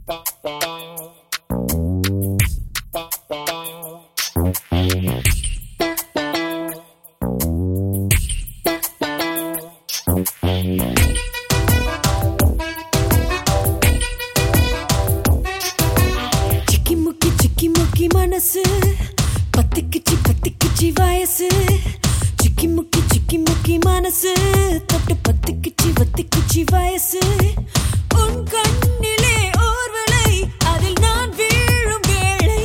சிக்கி முக்கி சிக்கி முக்கி மனசு பத்திக்குச்சி பத்திக்குச்சி வயசு சிக்கி முக்கி சிக்கி முக்கி மனசு தொட்டு பத்திக்குச்சி வத்திக்குச்சி வயசு உன் கண்ணிலே ஓர்வலை அதில் நான் வீழும் வேளை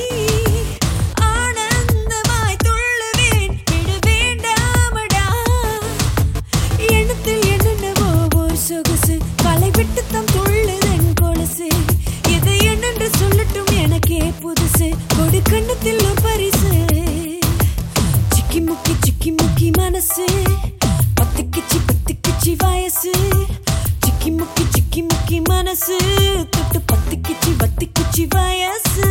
ஆனந்தமாய் துள்ளுவேன் விட வேண்டாமடா எண்ணத்தில் என்னென்னவோ ஒரு சொகுசு களை விட்டு தம் துள்ளுதன் கொலுசு இது என்னென்று சொல்லட்டும் எனக்கே புதுசு கொடு கண்ணத்தில் ஒரு பரிசு சிக்கி முக்கி சிக்கி முக்கி மனசு பத்துக்குச்சி பத்துக்குச்சி வயசு சிக்கி முக்கி சிக்கி முக்கி மனசு தொட்டு பத்துக்குச்சி பத்துக்குச்சி வயசு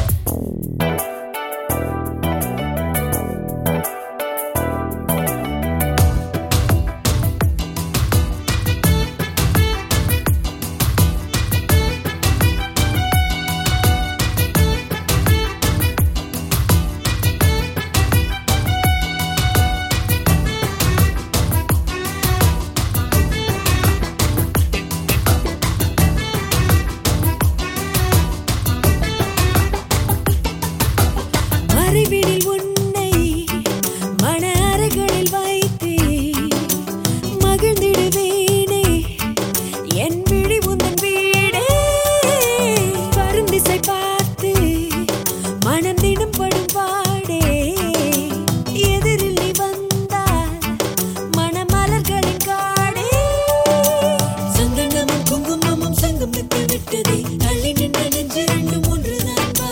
மறைவினில் உன்னை மன அறைகளில் வைத்தே மகிழ்ந்திடுவேனே என் விழி உந்தன் வீடே பருந்திசை பார்த்து மனம் தினம் படும் பாடே எதிரில் நீ வந்தால் மணமலர்களின் காடே சந்தனமும் குங்குமமும் சங்கம் விட்டு விட்டதே தள்ளி நின்ற நெஞ்சு ரெண்டும் ஒன்றுதான் வா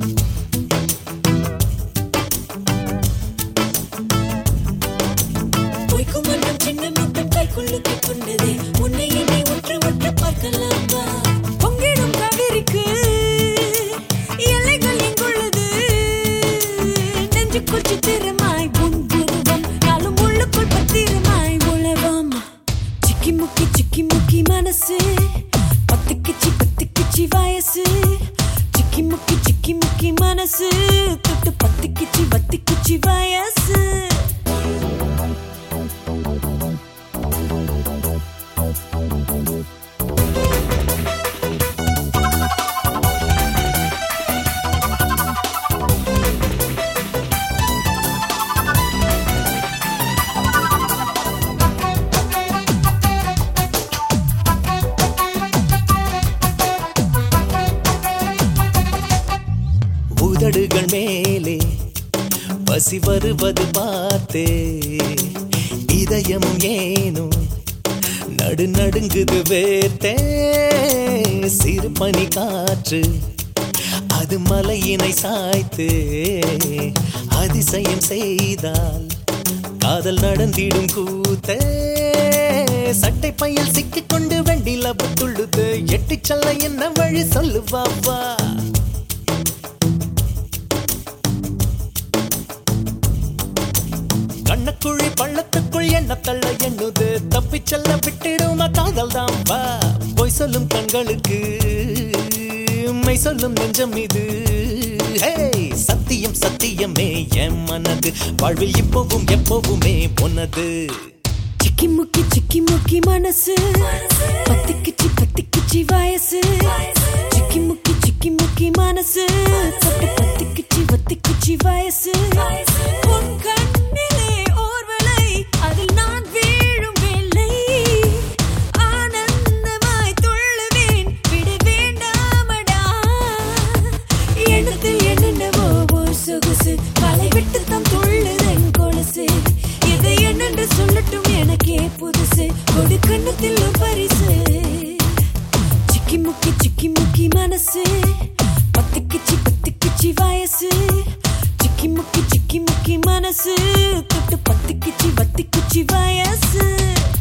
பொய்க்கும் மன்னம் சின்ன முட்டம் கைக்குள்ளுக்கு கொண்டதே உன்னை என்னை ஒற்று ஒற்று பார்க்கலாம் வா பொங்கிடும் கவிரிக்கு எல்லைகள் எங்குள்ளது நெஞ்சுக்குள் சித்திரமாய் புன்புருவம் நாளும் உள்ளுக்குள் பத்திரமாய் உழவம் சிக்கி முக்கி சிக்கி முக்கி மனசு பத்துக்குச்சி பத்துக்குச்சி வயசு சிக்கி முக்கி சிக்கி முக்கி மனசு தொட்டு பத்துக்குச்சி பத்துக்குச்சி வயசு உதடுகள் மேலே பசி வருவது பார்த்தே இதயமும் ஏனோ நடு நடுங்குது வேர்த்தே சிறு பனி காற்று அது மலையினை சாய்த்து அதிசயம் செய்தால் காதல் நடந்திடும் கூத்தே சட்டை பையில் சிக்கிக்கொண்டு வெண்டில துள்ளுது எட்டிச் செல்ல என்ன வழி சொல்லு பாப்பா கண்ணக்குழி பள்ளத்துக்குள் என்ன தள்ள எண்ணுது தப்பிச் செல்ல விட்டிடுமா காதல் தான் வா பொய் சொல்லும் கண்களுக்கு மெய் சொல்லும் நெஞ்சம் இது ஹே சத்தியம் சத்தியமே என் மனது வாழ்வில் இப்போவும் எப்போவுமே பொன்னது சிக்கி முக்கி சிக்கி முக்கி மனசு பத்திக்குச்சி பத்திக்குச்சி வயசு சிக்கி முக்கி சிக்கி முக்கி மனசு தொட்டு பத்திக்குச்சி பத்திக்குச்சி வயசு உன் கண்ணிலே ஓர்வலை அதில் நான் வீழும் வேளை ஆனந்தமாய் துள்ளுவேன் விட வேண்டாமடா எண்ணத்தில் என்னென்னவோ ஒரு சொகுசு களை விட்டு தம் துள்ளுதன் கொலுசு இதை என்னென்று சொல்லட்டும் எனக்கே புதுசு கொடு கண்ணத்தில் ஒரு பரிசு சிக்கி முக்கி சிக்கி முக்கி மனசு பத்துக்குச்சி பத்துக்குச்சி வயசு சிக்கி முக்கி சிக்கி முக்கி மனசு தொட்டு பத்துக்குச்சி பத்துக்குச்சி வயசு